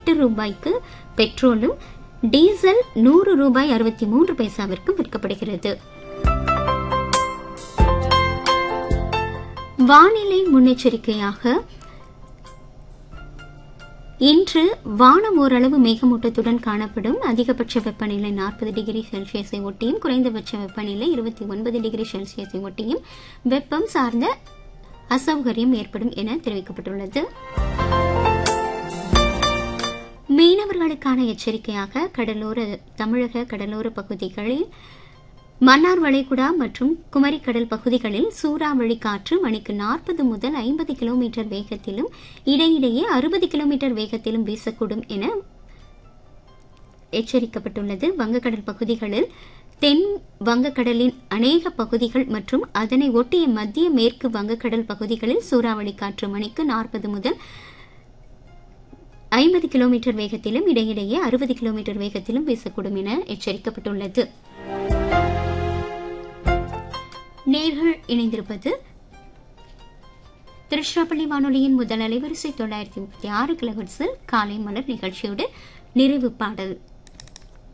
எட்டு ரூபாய்க்கு பெட்ரோலும் டீசல் நூறு ரூபாய் அறுபத்தி மூன்று பைசாவிற்கும் விற்கப்படுகிறது வானிலை முன்னெச்சரிக்கையாக இன்று வானம் ஓரளவு மேகமூட்டத்துடன் காணப்படும் அதிகபட்ச வெப்பநிலை நாற்பது டிகிரி செல்சியஸை ஒட்டியும் குறைந்தபட்ச வெப்பநிலை இருபத்தி ஒன்பது டிகிரி செல்சியஸை ஒட்டியும் வெப்பம் சார்ந்த அசௌகரியம் ஏற்படும் என தெரிவிக்கப்பட்டுள்ளது மீனவர்களுக்கான எச்சரிக்கையாக கடலோர தமிழக கடலோர பகுதிகளில் மன்னார் வளைகுடா மற்றும் குமரிக்கடல் பகுதிகளில் சூறாவளி காற்று மணிக்கு நாற்பது முதல் ஐம்பது கிலோமீட்டர் வேகத்திலும் இடையிடையே அறுபது கிலோமீட்டர் வேகத்திலும் வீசக்கூடும் என எச்சரிக்கப்பட்டுள்ளது வங்கக்கடல் பகுதிகளில் தென் வங்கக்கடலின் அநேக பகுதிகள் மற்றும் அதனை ஒட்டிய மத்திய மேற்கு வங்கக்கடல் பகுதிகளில் சூறாவளி காற்று மணிக்கு நாற்பது முதல் ஐம்பது கிலோமீட்டர் வேகத்திலும் இடையிடையே அறுபது கிலோமீட்டர் வேகத்திலும் வீசக்கூடும் என எச்சரிக்கப்பட்டுள்ளது நேர்கள் இணைந்திருப்பது திருச்சிராப்பள்ளி வானொலியின் முதல் அலைவரிசை தொள்ளாயிரத்தி முப்பத்தி ஆறு கிலோஹெட்ஸில் காலை மலர் நிகழ்ச்சியோடு நிறைவு பாடல்